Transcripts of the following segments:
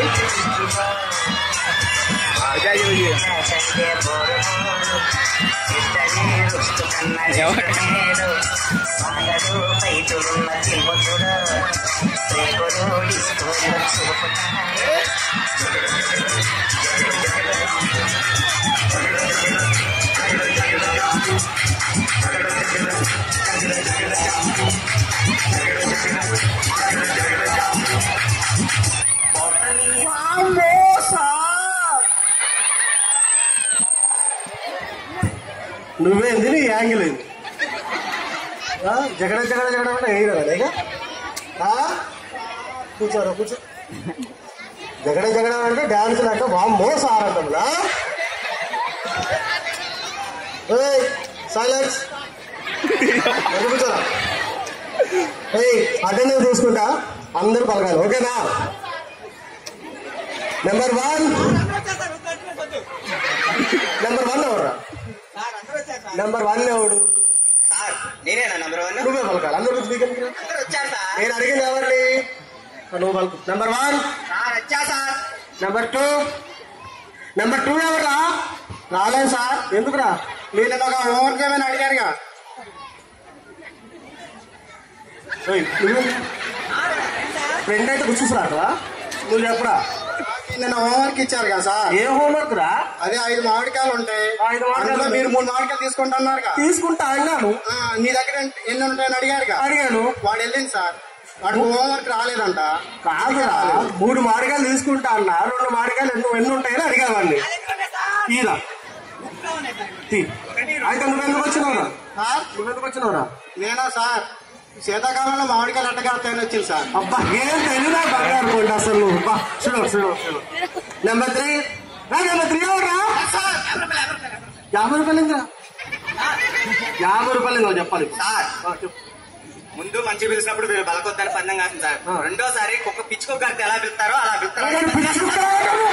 నువ్వేంది నీ యాంగిల్ ఏంది ఆ, జగడ జగడ జగడ అంటే వేయరా లేక కూర్చోరా కూర్చో జగడ జగడ అంటే డాన్స్ లాంటి వామ్మో సార్ అంటా సైలెన్స్ కూర్చోరా ఏయ్ అటెండెన్స్ చూసుకుంటా అందరూ పలకాలి ఓకేనా నెంబర్ వన్ నెంబర్ వన్ ఎవరు నెంబర్ వన్ ఎవడు సార్ నేనేనా నంబర్ వన్ నువ్వే పలకాలి అందరూ కూర్చో దిగండి. అందరూ వచ్చారు సార్ నేను అడిగింది ఎవరిని నువ్వు పలుకు నెంబర్ వన్ సార్ వచ్చా sir number two number two ఎవరా రాలేదు సార్ ఎందుకురా మీరు ఒక హోంవర్క్ ఏమైనా అడిగారుగా ఏయ్, నువ్వు ఫ్రెండ్ అయితే కూర్చోరారా నువ్వు చెప్పరా నిన్న హోంవర్క్ ఇచ్చారు కదా సార్ ఏ హోంవర్క్ రా అదే ఐదు మామిడికాయలు ఉంటాయి ఐదు మామిడికాయలు అందులో మీరు మూడు మామిడికాయలు తీసుకుంటున్నారు తీసుకుంటా అన్నాను నీ దగ్గర ఎన్- ఎన్ని ఉంటాయని అడిగారు అడిగాను వాడు వెళ్ళింది సార్ వాడు హోంవర్క్ రాలేదంట కాదురా మూడు మామిడికాయలు తీసుకుంటా అన్నా రెండు మామిడికాయలు ఎన్ని ఎన్ని ఉంటాయని అడిగేవాడిని ఈరా తీ. అయితే నువ్వెందుకు వచ్చినావురా సార్ నువ్వెందుకు వచ్చినావురా నేనా సార్ శీతాకాలంలో మామిడికాయలు అట్టగాస్తాయని వచ్చింది సార్ అబ్బా ఏం తెలియదా బంగారు కొండ అసలు నువ్వు అబ్బా చూడు చూడు చూడు నెంబర్ త్రీ రా నెంబర్ త్రీ ఎవరా యాభై రూపాయలు ఇంకా యాభై రూపాయలు నువ్వు చెప్పాలి సార్ ఆ, చెప్పు. ముందు మంచి పిలిచినప్పుడు మీరు బలకొద్దని పందం కాసింది సార్ ఆ. రెండోసారి కుక్క పిచ్చుకోక కడితే ఎలా పిలుస్తారో అలా పిలుస్తారు అరే, పిచ్చుకుక్క.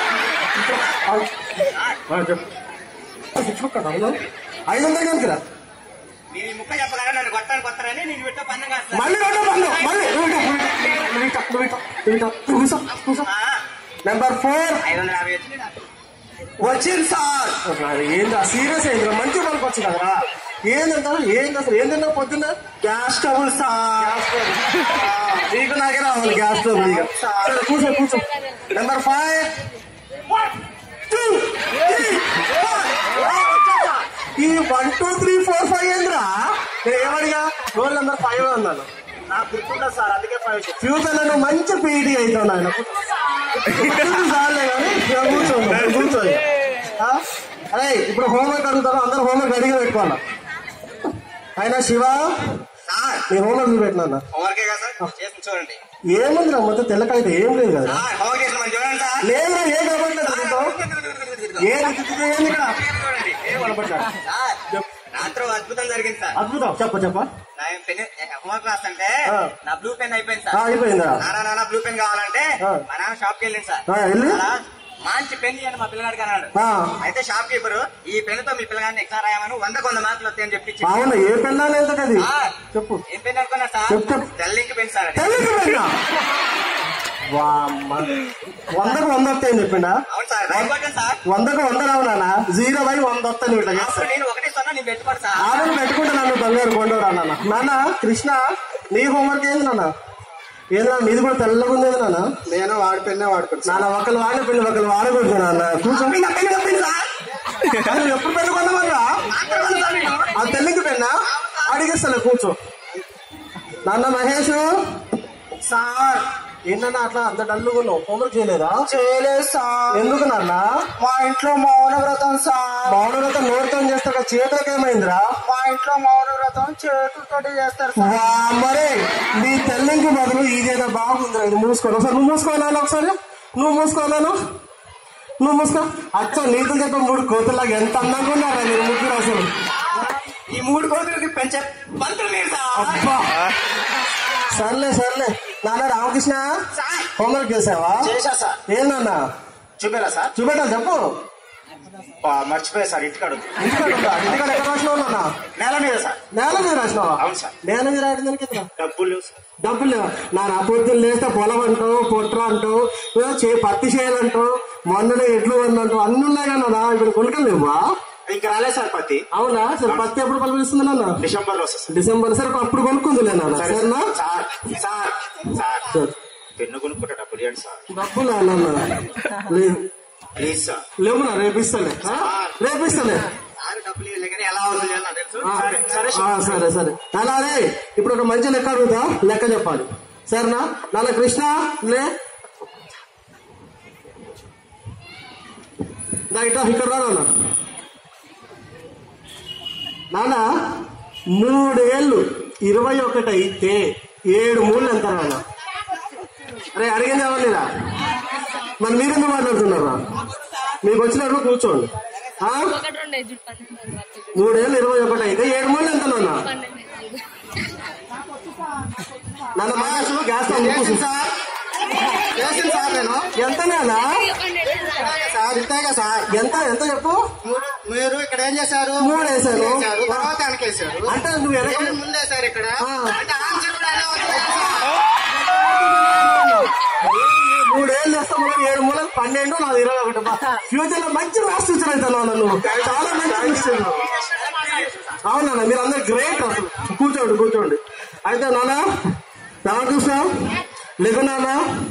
ఆ, చెప్పు పిచ్చుకుక్క, అవును. ఐదు వందలు ఎంతరా మీరు ఈ ముక్క చెప్పగానే నన్ను కొట్టానికి వస్తారని నేను పెట్టే పందం కాస్తాను మళ్ళీ రెండు వందలు మళ్ళీ నువ్వు ఇటు, నువ్వు ఇటు, నువ్వు ఇటు, నువ్వు ఇటు. నువ్వు కూర్చో, కూర్చో. నెంబర్ ఫోర్ ఐదు వందల యాభై వచ్చింది వచ్చింది సార్ ఏందా సీరియస్ అయిందిరా మంచి పనికి వచ్చింది కదరా ఏందంట ఏంది అసలు ఏం తిన్నావు పొద్దున్న గ్యాస్ స్టవ్ సార్ నీకు నాకే రావాలి గ్యాస్ స్టవ్ ఇక సరే కూర్చో కూర్చో నెంబర్ ఫైవ్ ఈ one two three four five ఏంద్రా నేను ఏమడిగా రోల్ నెంబర్ ఫైవ్ అన్నాను నాకు గుర్తుండదు సార్ అందుకే ఫైవ్ ఫ్యూచర్ లో నువ్వు మంచి పీఈటీ అవుతావు నాయన సార్లే కానీ ఇక కూర్చో కూర్చో ఇక. ఆ? అరే ఇప్పుడు హోంవర్క్ అడుగుతారు అందరు హోంవర్క్ అడిగి పెట్టుకోవాలా అయినా శివ సార్ నీ హోంవర్క్ చూపెట్టినా హోంవర్కే కదా సార్ చేసి చూడండి ఏముందిరా మొత్తం తెల్లకైతే ఏం లేదు కదా సార్ హోంవర్క్ చేసిన మనం చూడండి సార్ లేదురా ఏం కనబడలేదు దీంట్లో. ఏ ఏంది ఇక్కడ చూడండి ఏం కనబడ్డాడు సార్ రాత్రి అద్భుతం జరిగింది సార్ అద్భుతం చెప్ప చెప్ప నా పెన్ హోంవర్క్ రాస్తుంటే ఆ. నా బ్లూ పెన్ అయిపోయింది ఆ, సార్ అయిపోయిందా నానా నానా బ్లూ పెన్ కావాలంటే ఆ. మా నాన్న షాప్ కి వెళ్ళింది సార్ ఆ, వెళ్ళి? అలా మంచి పెన్ ఇవ్వండి మా పిల్లగాడికి అన్నాడు ఆ. అయితే షాప్ కీపర్ ఈ పెన్ తో మీ పిల్లగాడిని ఎగ్జామ్ రాయమని వందకు వంద మార్కులు వస్తాయని చెప్పి అవును ఏ పెళ్ళాలి ఎంత అది ఆ. చెప్పు ఏం పెన్ అనుకున్నా సార్ చెప్పు, చెప్పు. తెల్లింక్ పెన్ సార్ అది. తెలుగు పెళ్ళా వామ్మ. వందకు వంద వస్తాయని చెప్పిండా అవును సార్ రైట్ కొట్టండి సార్ వందకు వంద రావునా జీరో బై వంద వస్తాను ఇట్లా చేస్తా అప్పుడు నేను ఒకటి సొన్నా నేను పెట్టుకోడు సార్ ఆడలు పెట్టుకుంటే నన్ను బంగారు కొండవరా నాన్న నాన్న కృష్ణ నీ హోంవర్క్ ఏంది నాన్న ఏంద్రా నీది కూడా తెల్లగా ఉంది ఏంది నాన్న నేను వాడి పెన్నే వాడుకుంటా నాన్న ఒకళ్ళు వాడిన పెళ్లి ఒకళ్ళు వాడకూడదు నాన్న కూర్చో నువ్వు ఎప్పుడు పెళ్లి కొన్నామన్నా అది తెల్లికి పెన్నా అడిగేస్తాను కూర్చో నాన్న మహేష్ సార్ ఏంటన్నా అట్లా అంత డల్లుగా ఉన్నావు హోంవర్క్ చేయలేదా చేయలేదు సార్ ఎందుకు నాన్న మా ఇంట్లో మౌన వ్రతం సార్ మౌనవ్రతం నోటితో చేస్తాక చేతులకు ఏమైందిరా మా ఇంట్లో మౌన వ్రతం చేతులతో చేస్తారు సార్ మరే నీ తెల్లింకి బదులు ఇదేదో బాగుందిరా ఇది మూసుకోను ఒకసారి నువ్వు మూసుకోనాను ఒకసారి నువ్వు మూసుకోనాను నువ్వు మూసుకో అచ్చ నీతులు చెప్పే మూడు కోతుల్లాగా ఎంత అందంగా ఉన్నారా మీరు ముగ్గురు అసలు ఈ మూడు కోతులకి పెంచే బంతులు మీరు సార్ అబ్బా సర్లే సర్లే నాన్న రామకృష్ణ హోంవర్క్ చేసావా చేశా సార్ ఏందన్నా చూపారా సార్ చూపెట్టా చెప్పు మర్చిపోయా సార్ ఇంటికాడ ఉంది. ఇంటికాడ ఉందా? ఇంటికాడ ఎక్కడ రాసినావు నాన్న నేల మీద సార్ నేల మీద రాసినావా అవును సార్. నేల మీద రాయడం దానికి ఎక్కడ? డబ్బులు లేవు సార్ డబ్బులు లేవా నా పొద్దున్న లేస్తే పొలం అంటావు పొట్ర అంటావు ఏ, చే- పత్తి చేయాలంటావు మొన్ననే ఎడ్లు అంటావు అన్ని ఉన్నాయి కదా ఇప్పుడు కొనుక్కలు లేవా ఇంకా రాలేదు సార్ పత్తి అవునా సరే పత్తి ఎప్పుడు పలిపిస్తుంది నాన్న డిసెంబర్ లో వస్తుంది డిసెంబర్ సరే అప్పుడు కొనుక్కుందిలే నాన్న సార్ సరేనా సార్ సార్ సార్ సరే. పెన్ను కొనుక్కుంటా డబ్బులు ఇవ్వండి సార్ డబ్బులు నాన్న లేదు ప్లీజ్ సార్ లేవు నా రేపిస్తాలే ఆ? రేపిస్తాలే సార్ డబ్బులు ఇవ్వలే కానీ ఎలా వసూలు చేయాలో నాకు తెలుసు ఆ, సరే, సరే, ఆ, సరే సరే అలానే ఇప్పుడు ఒక మంచి లెక్క అడుగుతా లెక్క చెప్పాలి సరేనా నాన్న కృష్ణ లే దా ఇట్లా ఇక్కడ రా నాన్న నాన్న మూడేళ్ళు ఇరవై ఒకటి అయితే ఏడు మూడు ఎంత నాన్న అరే అడిగింది ఎవరినిరా మరి మీరెందుకు మాట్లాడుతున్నారా మీకు వచ్చినప్పుడు కూర్చోండి ఆ? ఒకటి రెండు ఐదు పన్నెండు పన్నెండు మూడేళ్ళు ఇరవై ఒకటి అయితే ఏడు మూడు ఎంత నాన్న పన్నెండు నాన్న మహేష్ గ్యాస్ స్టవ్ ముక్కు. సార్ చేసింది సార్ నేను ఎంత నాన్న సార్ ఇంతేగా సార్ ఎంత ఎంత చెప్పు మీరు- మీరు ఇక్కడ ఏం చేశారు మూడు వేశాను. వేశారు, తర్వాత వెనకేశారు అంటే నువ్వు వెనక నేను ముందే సార్ ఇక్కడ ఆ. అంటే ఆన్సర్ కూడా అదే వస్తుంది సార్. మూడేళ్ళు వేస్తాం మనం ఏడు మూలలు పన్నెండు నాది ఇరవై ఒకటి ఫ్యూచర్ లో మంచి రాసి అవుతాను నువ్వు చాలా మంచి మిస్టర్ అవునా మీరు అందరు గ్రేట్ అసలు కూర్చోండి కూర్చోండి అయితే నాన్న రామకృష్ణ లేకు నాన్న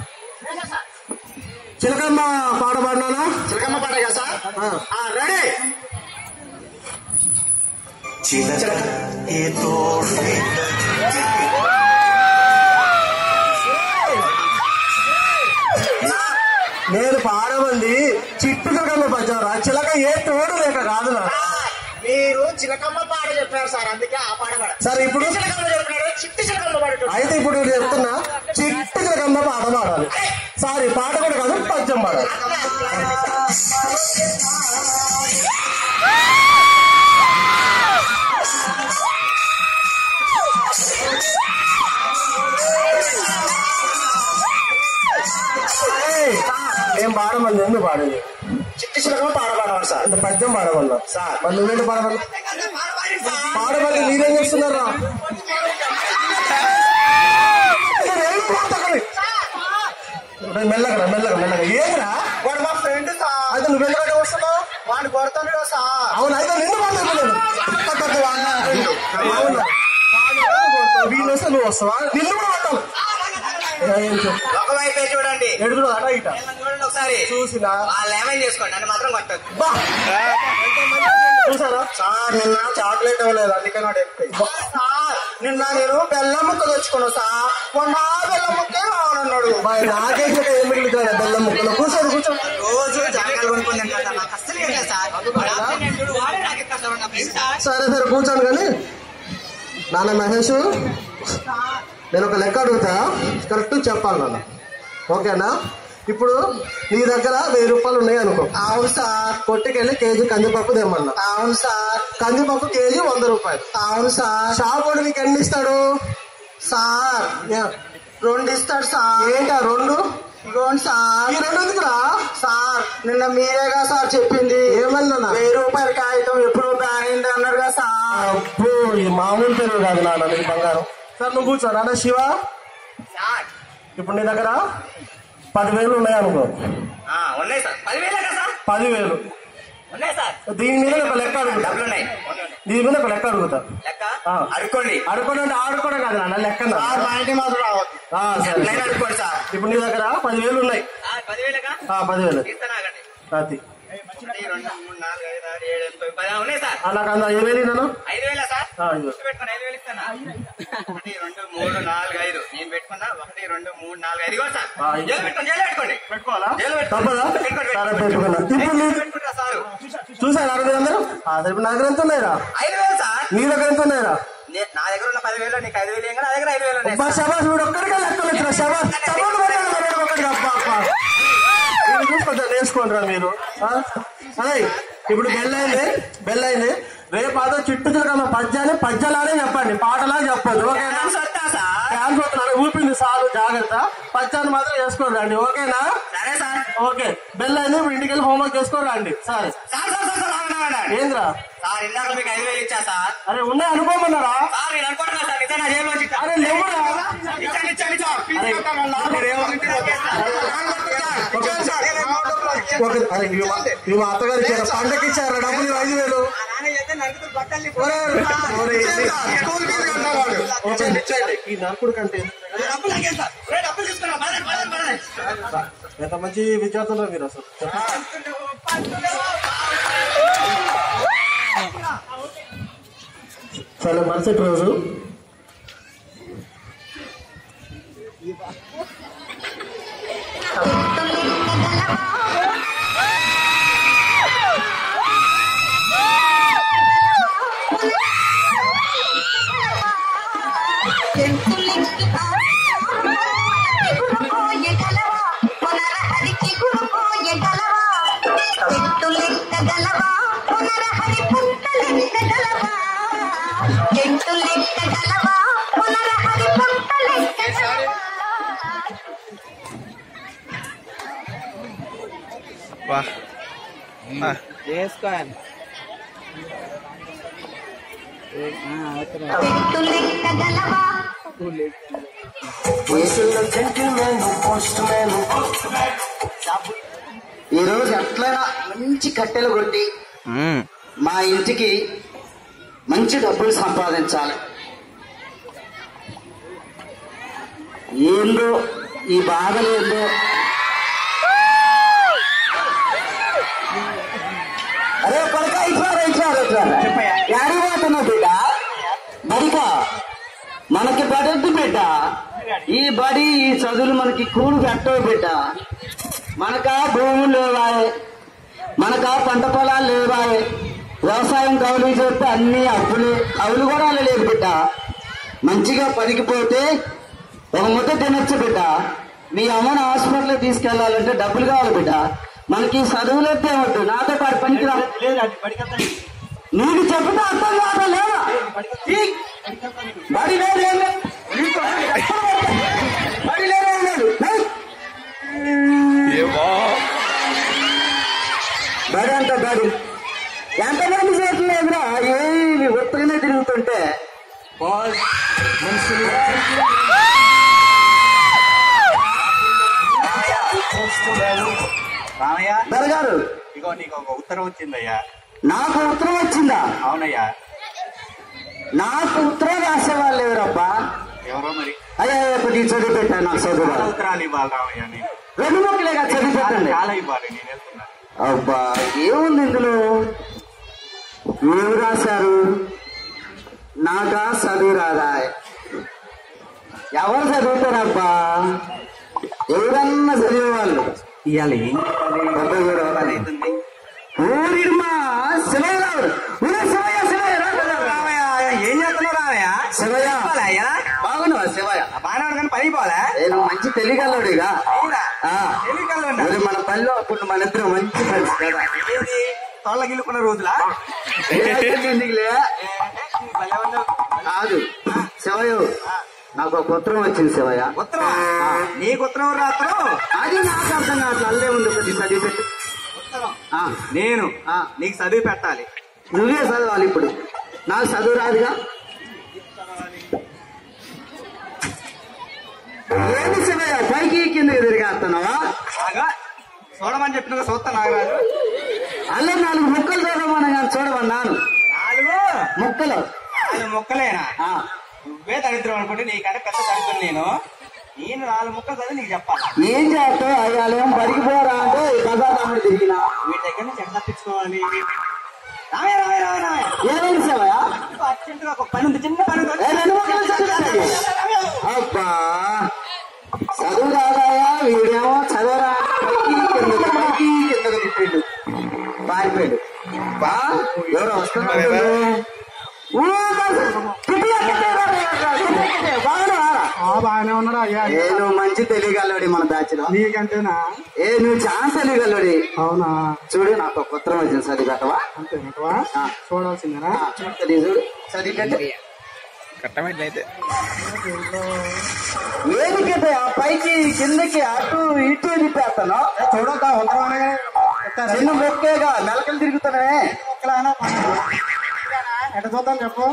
చిలకమ్మ పాట పాడినానా చిలకమ్మ పాట కదా సార్ ఆ. ఆ, రెడీ చిలక ఏ తోడు నేను పాడమంది చిట్టు చిలకమ్మ పచ్చారా చిలక ఏ తోడు లేక కాదు నా మీరు చిలకమ్మ పాట చెప్పారు సార్ అందుకే ఆ పాట పాడ సరే ఇప్పుడు చిలకమ్మ చెప్పినాడు చిట్టి చిలకమ్మ పాట అయితే ఇప్పుడు నేను చెప్తున్నా చిట్టు చిలకమ్మ పాట పాడాలి సారీ పాట కూడా కాదు పద్యం పాడాలి ఏయ్, ఏం పాడమంది ఎందుకు పాడేది చిట్టి చిలకమ్మ పాట పాడవాలి సార్ ఇంత పద్యం పాడమన్నా సార్. మరి నువ్వేంటి పాడమన్నా పాడమని మీరేం చేస్తున్నారా మెల్లగరా మెల్లగా మెల్లగా ఏదిరా వాడు మా ఫ్రెండ్ సార్ అయితే నువ్వు ఎందుకంటే వస్తున్నావు వాడిని కొడతాను కదా సార్ అవును అయితే నిన్ను మాట్లాడుతున్నాను అవును వీళ్ళు వస్తే నువ్వు వస్తావా నిన్ను కూడా కొట్టాలి ఏం చెప్పు ఒకవైపే చూడండి ఎడుగురు అట ఇట వీళ్ళని చూడండి ఒకసారి చూసినా వాళ్ళు ఏమైనా చేసుకోండి నన్ను మాత్రం కొట్టదు బా చూసారా సార్ నిన్న చాక్లెట్ ఇవ్వలేదు అందుకని వాడు ఎక్కువ సార్ నిన్న నేను బెల్లం ముక్క తెచ్చుకున్నా సార్ మొన్న బెల్లం ముక్కే కావాలన్నాడు బా, నాకేసి ఏం మిగులుతుంది బెల్లం ముక్కలు కూర్చోండి కూర్చోండి రోజు జాగ్రత్తలు కొనుక్కొని తింటాను సార్. నాకు అస్సలు ఏం లేదు సార్ వాడు నేను చూడు, వాడే నాకు ఇస్తా సార్ నా ఫ్రెండ్ సార్ సరే సరే కూర్చోండి కానీ నాన్న మహేష్ నేను ఒక లెక్క అడుగుతా కరెక్ట్ చెప్పాలి నాన్న ఓకేనా ఇప్పుడు నీ దగ్గర వెయ్యి రూపాయలు ఉన్నాయి అనుకో అవును సార్ కొట్టుకెళ్ళి కేజీ కందిపప్పు తెమ్మన్నా అవును సార్ కందిపప్పు కేజీ వంద రూపాయలు అవును సార్ షాప్ వాడు నీకు ఎన్ని ఇస్తాడు సార్ ఏ- రెండు ఇస్తాడు సార్ ఏంటా రెండు ఇగోండి సార్ ఈ రెండు ఎందుకురా సార్ నిన్న మీరేగా సార్ చెప్పింది ఏమన్నా వెయ్యి రూపాయల కాగితం ఎప్పుడు బ్యాన్ అన్నారు కదా సార్ అబ్బో ఈ మామూలు పేరు కాదు నాన్న నీకు బంగారం సార్ నువ్వు కూర్చో నాన్న శివ సార్ ఇప్పుడు నీ దగ్గర పదివేలు ఉన్నాయి అనుకో ఆ, ఉన్నాయి సార్ పదివేలే కదా సార్ పదివేలు ఉన్నాయి సార్ దీని మీద ఒక లెక్క అడుగుతా డబ్బులు ఉన్నాయి ఉన్నాయి. దీని మీద ఒక లెక్క అడుగుతా లెక్క ఆ. అడుక్కోండి ఆడుకోవడం అంటే ఆడుకోవడం కాదు నాన్న లెక్క అన్న. సార్ మా ఇంటి మాత్రం రావద్దు ఆ, సరే నేను అడుక్కోండి సార్ ఇప్పుడు నీ దగ్గర పదివేలు ఉన్నాయి ఆ, పదివేలేగా ఆ, పదివేలు ఇస్తాను ఆగండి రాతి ఒకటి, రెండు మూడు నాలుగు ఐదు ఆరు ఏడు ఎనిమిది తొమ్మిది పది ఆ, ఉన్నాయి సార్ ఆ, నాకు అంద ఐదు వేలు నేను ఐదు వేలా సార్ ఇదిగో. పెట్టుకుని ఐదు వేలు ఇస్తానా ఒకటి రెండు మూడు నాలుగు ఐదు నేను పెట్టుకున్నా ఒకటి రెండు మూడు నాలుగు ఐదు ఇదిగో సార్ ఆ, ఇది. జైలు పెట్టుకోండి జైలు పెట్టుకోండి పెట్టుకోవాలా జైలు పెట్టుకోండి. తప్పదా పెట్టుకోండి, సరే పెట్టుకోండి. పెట్టుకున్నా ఇప్పుడు నీ పెట్టుకుంటా సారు చూసారా అరవై అందరూ ఆ, సరే ఇప్పుడు నా దగ్గర ఎంత ఉన్నాయిరా ఐదు వేలు సార్ నీ దగ్గర ఎంత ఉన్నాయిరా నే- నా దగ్గర ఉన్న పదివేలు నీకు ఐదు వేలు ఏం కదా నా దగ్గర ఐదు వేలు ఉన్నాయి అబ్బా శబాష్ వీడు ఒక్కడికే లెక్కలు వచ్చిన శబాష్ శబాష్ కొట్టాడు మరి ఒక్కడికి అబ్బా అబ్బా వీడు చూసి కొంచెం నేర్చుకుంటారా మీరు ఆ? అదే ఇప్పుడు బెల్ అయింది బెల్ అయింది రేపు అదో చిట్టు చిలకమ్మ పద్యాన్ని పద్యలానే చెప్పండి పాటలా చెప్పండి ఓకేనా డాన్స్ వస్తా సార్ డాన్స్ వస్తున్నాడు ఊపింది చాలు జాగ్రత్త పచ్చాన్ని మాత్రం చేసుకోండి రండి ఓకేనా సరే సార్ ఓకే బెల్ అయింది ఇప్పుడు ఇంటికి వెళ్ళి హోంవర్క్ చేసుకోండి రండి సరే సార్ సార్ సార్ సార్ ఆగండి, ఆగండి. ఏంద్రా సార్ ఇందాక మీకు ఐదు వేలు ఇచ్చా సార్ అరే ఉన్నాయి అనుకోమన్నారా సార్ నేను అనుకుంటున్నా సార్ నిజంగా జేబులో నుంచి ఇచ్చా. అరే లేవురా ఇచ్చాను, ఇచ్చాను, ఇచ్చాను. అరే, మీరేమో- ఒక అరే ఇవి మా- ఇవి మా అత్తగారు ఇచ్చారు పండగకి ఇచ్చారు డబ్బులు ఇవి ఐదు వేలు ఒరే, ఒరే, ఇది- ఓకే, ఇచ్చేయండి. ఈ నరకుడు కంటే డబ్బులు లాగేయండి సార్. రే, డబ్బులు తీసుకురా పదండి, పదండి, పదండి. ఎంత మంచి విద్యార్థులు మీరు అసలు చాలా మరుసటి రోజు ఈ రోజు ఎట్లయినా మంచి కట్టెలు కొట్టి మా ఇంటికి మంచి డబ్బులు సంపాదించాలి ఏందో ఈ బాధలు ఏందో అరే కొడుక ఇచ్చారు ఇచ్చారు ఇచ్చారు యాడి పోతున్నావు బిడ్డ బడిక మనకి బడద్దు బిడ్డ ఈ బడి ఈ చదువులు మనకి కూడు పెట్టవు బిడ్డ మనకా భూములు లేవాయే మనకా పంట పొలాలు లేవాయే వ్యవసాయం కౌలు చేస్తే అన్ని అప్పులు కౌలు కూడా లేదు బిడ్డ మంచిగా పనికి పోతే ఒక ముద్ద తినొచ్చు బిడ్డ మీ అమ్మని హాస్పిటల్ తీసుకెళ్లాలంటే డబ్బులు కావాలి బిడ్డ మనకి చదువులు ఎత్తే వద్దు నాతో పాటు పనికిరా నీకు చెప్తే అర్థం కాదా లేదా ఈ బడి లేదు ఏం లేదు. నీకు బడి లేదు ఏం లేదు లేదు. బడి అంత బడి ఎంతమంది చేయట్లేదురా ఏమి ఉత్తగానే తిరుగుతుంటే రామయ్య దొరగారు ఇగో నీకు ఒక ఉత్తరం వచ్చిందయ్యా నాకు ఉత్తరం వచ్చిందా అవునయ్యా నాకు ఉత్తరం రాసేవాళ్ళు ఎవరబ్బా ఎవరో మరి అయ్యా కొద్దిగా చదివి పెట్టాను నాకు చదువు చాలా రాదు. ఉత్తరాలు ఇవ్వాలి రామయ్య నీకు రెండు మొక్కలేగా చదివి చాలా పెట్టండి చాలా ఇవ్వాలి నేను వెళ్తున్నా అబ్బా ఏముంది ఇందులో ఏమి రాశారు నాకా చదువు రాదా ఎవరు చదువుతారబ్బా ఎవరన్నా చదివేవాళ్ళు ఇవ్వాలి అవుతుంది ఊరిమా శివయ్య ఊరే శివయ్య శివయ్య రా, రా, రా. రామయ్య ఏం చేస్తున్నావు రామయ్య శివయ్య అయ్యా బాగున్నావా శివయ్య బాగా కానీ పని పోలే నేను మంచి తెలియగలడుగా ఆ. ఎన్నికల్లో మరి మన పనిలో అప్పుడు మన ఇద్దరు మంచి ఫ్రెండ్స్ కదా ఏంది తోళ్ళ గిల్లుకున్న రోజులా ఏదైతే ఎందుకులే కాదు శివయ్య నాకు ఒక ఉత్తరం వచ్చింది శివయ్య ఉత్తరం నీకు ఉత్తరం ఎవరు రాత్రం అది నాకు అర్థం కాదు అల్లే ఉంది కొద్ది చదివి పెట్టు ఆ, నేను ఆ. నీకు చదివి పెట్టాలి నువ్వే చదవాలి ఇప్పుడు నాకు చదువు రాదుగా ఏంటి శివయ్య పైకి కిందకి తిరిగేస్తున్నావా బాగా చూడమని చెప్పిన చూస్తా నాగరాజు అల్లే నాలుగు ముక్కలు చదవమని కానీ చూడమన్నాను నాలుగు ముక్కలు నాలుగు ముక్కలేనా ఆ, నువ్వే దరిద్రం అనుకుంటే నీకంటే పెద్ద దరిద్రం నేను నేను నాలుగు ముక్కలు చదివి నీకు చెప్పాలి ఏం చేస్తావు అయ్యాలేం బడికి పోరా అంటే బజార్ తమ్ముడు తిరిగినా వీటి దగ్గర నుంచి ఎట్లా తప్పించుకోవాలి రామయ్య రామయ్య రామయ్య రామయ్య ఏమైంది శివయ్య అర్జెంటుగా ఒక పని ఉంది చిన్న పని ఉంది ఏ, రెండు ముక్కలు చదివాడు అబ్బా చదువు రాదాయా వీడేమో చదవరా పైకి కిందకి పైకి కిందకి తిప్పిండు పారిపోయాడు బా ఎవరో వస్తున్నారు బాగానే ఉన్నారా అయ్యా ఏ నువ్వు మంచి తెలియగలవాడి మన దాచిన నీకంటేనా ఏ నువ్వు ఛాన్స్ తెలియగలవాడి అవునా చూడు నాకు ఒక ఉత్తరం వచ్చింది చదివి పెట్టవా అంతేనటవా ఆ. చూడాల్సిందేనా ఆ, చూడు తెలియదు చూడు చదివి పెట్టు కట్టమైతే ఏదికి ఆ పైకి కిందకి అటు ఇటు తిప్పేస్తాను చూడక ఉత్తరం చిన్న మొక్కేగా మెలకలు తిరుగుతానే ఎట చూద్దాం చెప్పు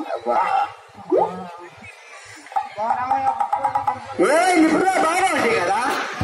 ఏ ఇప్పుడు బాగా ఉంటాయి కదా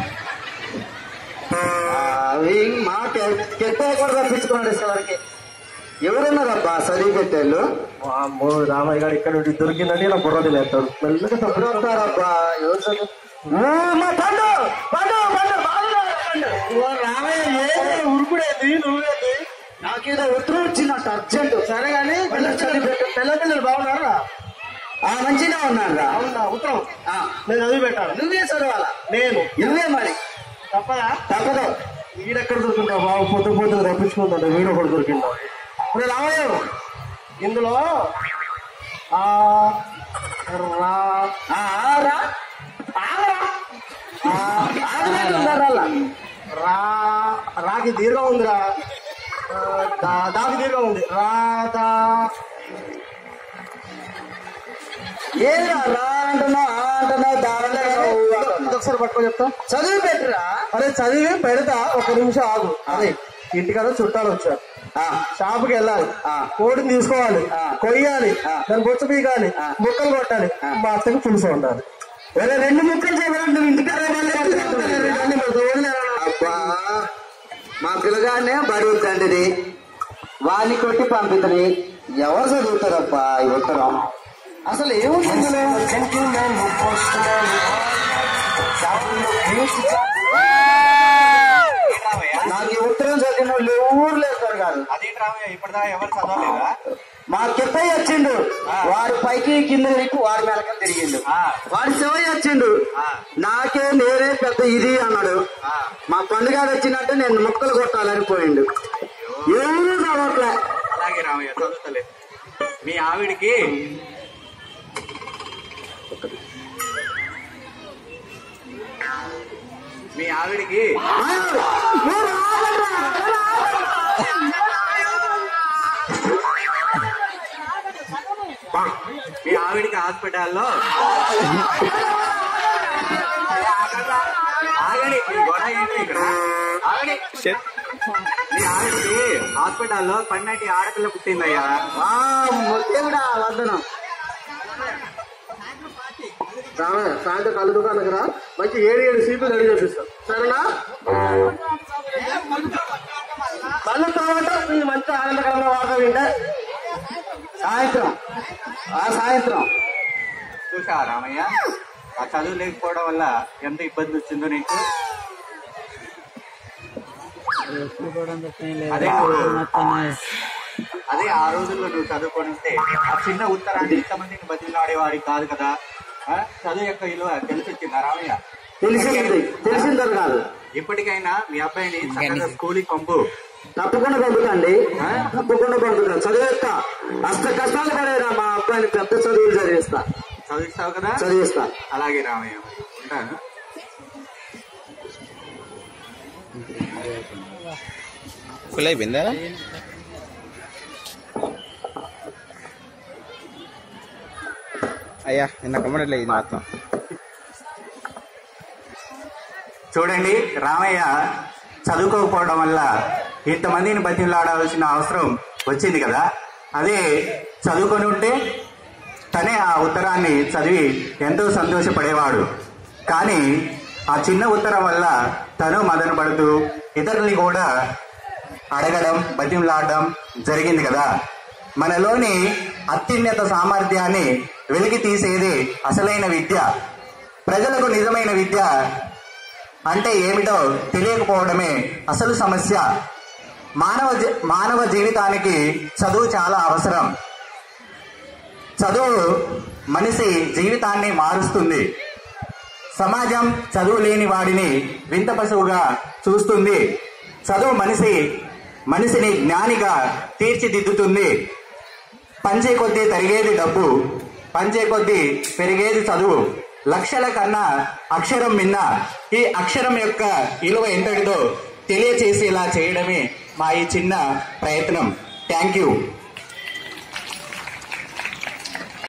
ఆ, అవి మా కెట్టే కూడా తప్పించుకున్నాడు ఇష్టవరకు ఎవరున్నారబ్బా చదివి పెట్టేళ్ళు అమ్మో రామయ్య గారు ఇక్కడ ఉండి దొరికిందంటే ఇలా బుర్రది లేస్తాడు మెల్లగా తప్పుడు వస్తారబ్బా ఎవరు చదువు ఓ, మా పండు పండు పండు బాగున్నాడు పండు రామయ్య ఏ ఉరుకుడేది నువ్వేది నాకేదో ఉత్తరం వచ్చిందంట అర్జెంట్ సరే కానీ పిల్ల పిల్ల పిల్లలు బాగున్నారా ఆ మంచిగా ఉన్నాను రా అవునా ఉత్తరం ఆ, నేను చదివి పెట్టాను నువ్వే చదవాలా నేను నువ్వే మరి తప్పదా తప్పదు వీడెక్కడ దొరికిందా బాబు పొద్దు పొద్దు తప్పించుకుంటాడు వీడు ఒకటి దొరికిందా ఇప్పుడు రామయ్య ఇందులో ఆ రా ఆ, ఆ, రా ఆగరా. ఆ, ఆగలేదు ఉన్నారాలా? రా రాకి దీర్ఘం ఉందిరా ఆ, దా- దాకి దీర్ఘం ఉంది రాధా ఏదిరా రా అంటున్నావు ఆ అంటున్నావు దావలే ఒకసారి పట్టుకో చెప్తా చదివి పెట్టురా అరే చదివి పెడతా ఒక నిమిషం ఆగు అదే ఇంటికదా చుట్టాలు వచ్చారు ఆ, షాపుకి వెళ్ళాలి ఆ. కోడిని తీసుకోవాలి ఆ. కొయ్యాలి ఆ. దాన్ని బొచ్చ పీకాలి ఆ. ముక్కలు కొట్టాలి ఆ. మా అత్తకి పులుసు ఉండాలి వేరే రెండు ముక్కలు చేయమని నువ్వు ఇంటికాడే అబ్బా మా పిల్లగానే బడి తండ్రిది వాడిని కొట్టి పంపితని ఎవరు చదువుతారబ్బా ఈ ఉత్తరం అసలు ఏముంటుంది ఇందులో? నాకు ఈ ఉత్తరం చదివిన వాళ్ళు ఎవరు లేరు కాదు అదేంటి రామయ్య ఇప్పటిదాకా ఎవరు చదవలేదా మా కిప్పయ్య వచ్చిండు వాడు పైకి కింద దిక్కు వాడి మెలకలు తిరిగిండు ఆ. వాడి శివయ్య వచ్చిండు ఆ. నాకే నేనే పెద్ద ఇది అన్నాడు ఆ. మా పండుగ వచ్చినట్టు నేను ముక్కలు కొట్టాలని పోయిండు ఎవరు చదవట్లే అలాగే రామయ్య చదువుతలే మీ ఆవిడికి మీ ఆవిడికి మీ ఆవిడికి హాస్పిటల్లో ఆగండి ఈ గొడవ ఏంటి ఇక్కడ ఆగండి మీ ఆవిడకి హాస్పిటల్లో పన్నెండు ఆడపిల్ల పుట్టిందయ్యా ఆ, దేవుడా వద్దనం రామయ్య సాయంత్రం కళ్ళు దుకాణానికి రా మంచి ఏడు ఏడు సీట్లు రెడీ చేపిస్తాం సరేనా మళ్ళీ తర్వాత ఈ మంచి ఆనందకరంగా వార్త వింటే సాయంత్రం ఆ సాయంత్రం చూసా రామయ్య ఆ చదువు లేకపోవడం వల్ల ఎంత ఇబ్బంది వచ్చిందో నీకు అదే అదే ఆ రోజుల్లో నువ్వు చదువుకొని ఉంటే ఆ చిన్న ఉత్తరాన్ని ఇంతమందిని బతిలాడేవాడి కాదు కదా ఆ? చదువు యొక్క విలువ తెలిసి వచ్చిందా రామయ్య తెలిసింది తెలిసిందని కాదు ఇప్పటికైనా మీ అబ్బాయిని చక్కగా స్కూల్కి పంపు తప్పకుండా పంపుతాండి తప్పకుండా పంపుతా చదివేస్తా అష్ట కష్టాలు పడేరా మా అబ్బాయిని పెద్ద చదువులు చదివిస్తా చదివిస్తావు కదా చదివిస్తా అలాగే రామయ్య ఉంటాను ఫుల్ అయిపోయిందా అయ్యా నిన్న కమ్మడట్లేదు ఇది మొత్తం చూడండి రామయ్య చదువుకోకపోవడం వల్ల ఇంతమందిని బతిలాడాల్సిన అవసరం వచ్చింది కదా అదే చదువుకొని ఉంటే తనే ఆ ఉత్తరాన్ని చదివి ఎంతో సంతోషపడేవాడు కానీ ఆ చిన్న ఉత్తరం వల్ల తను మదన పడుతూ ఇతరుల్ని కూడా అడగడం బతిమలాడడం జరిగింది కదా మనలోని అత్యున్నత సామర్థ్యాన్ని వెలికి తీసేది అసలైన విద్య ప్రజలకు నిజమైన విద్య అంటే ఏమిటో తెలియకపోవడమే అసలు సమస్య మానవ జీ- మానవ జీవితానికి చదువు చాలా అవసరం చదువు మనిషి జీవితాన్ని మారుస్తుంది సమాజం చదువు లేని వాడిని వింత పశువుగా చూస్తుంది చదువు మనిషి మనిషిని జ్ఞానిగా తీర్చిదిద్దుతుంది పంచే కొద్దీ తరిగేది డబ్బు పంచే కొద్దీ పెరిగేది చదువు లక్షల కన్నా అక్షరం మిన్న ఈ అక్షరం యొక్క విలువ ఎంతటిదో తెలియచేసేలా చేయడమే మా ఈ చిన్న ప్రయత్నం థ్యాంక్ యూ